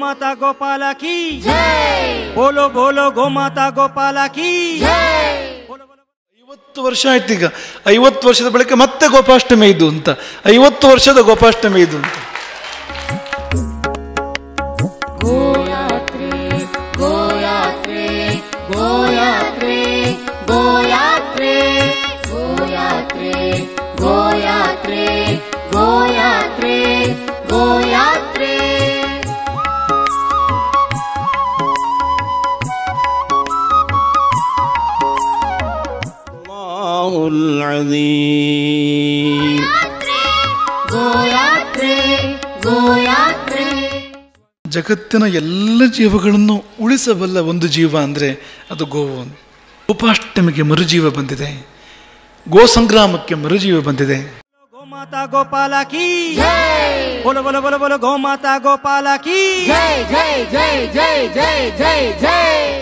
ಗೋಮಾತಾ ಗೋಪಾಲ ಕಿ ಜೈ ಬೋಲೋ ಬೋಲೋ ಗೋಮಾತಾ ಗೋಪಾಲ ಕಿ ಜೈ ಐವತ್ತು ವರ್ಷ ಆಯ್ತು ಈಗ ಐವತ್ತು ವರ್ಷದ ಬಳಿಕ ಮತ್ತೆ ಗೋಪಾಷ್ಟಮಿ ಇದು ಅಂತ ಐವತ್ತು ವರ್ಷದ ಗೋಪಾಷ್ಟಮಿ ಇದು ಅಂತ ಗೋಯಾತ್ರೆ ಗೋಯಾತ್ರೆ ಗೋಯಾತ್ರೆ ಗೋಯಾತ್ರೆ ಗೋಯಾತ್ರೆ ಗೋಯಾತ್ರೆ ಗೋಯಾತ್ರೆ ಗೋಯಾತ್ರೆ الله العظيم ಗೋಯಾತ್ರೆ ಗೋಯಾತ್ರೆ ಜಗತ್ತಿನ ಎಲ್ಲ ಜೀವಗಳನ್ನು ಉಳಿಸಬಲ್ಲ ಒಂದು ಜೀವ ಅಂದರೆ ಅದು ಗೋವು ಗೋಪಾಷ್ಟಮಿಗೆ ಮರುಜೀವ ಬಂದಿದೆ ಗೋ ಸಂಗ್ರಾಮಕ್ಕೆ ಮರುಜೀವ ಬಂದಿದೆ ಗೋಮಾತಾ ಗೋಪಾಲ ಕಿ ಜೈ ಬೋಲೋ ಬೋಲೋ ಬೋಲೋ ಬೋಲೋ ಗೋಮಾತಾ ಗೋಪಾಲ ಕಿ ಜೈ ಜೈ ಜೈ ಜೈ ಜೈ ಜೈ ಜೈ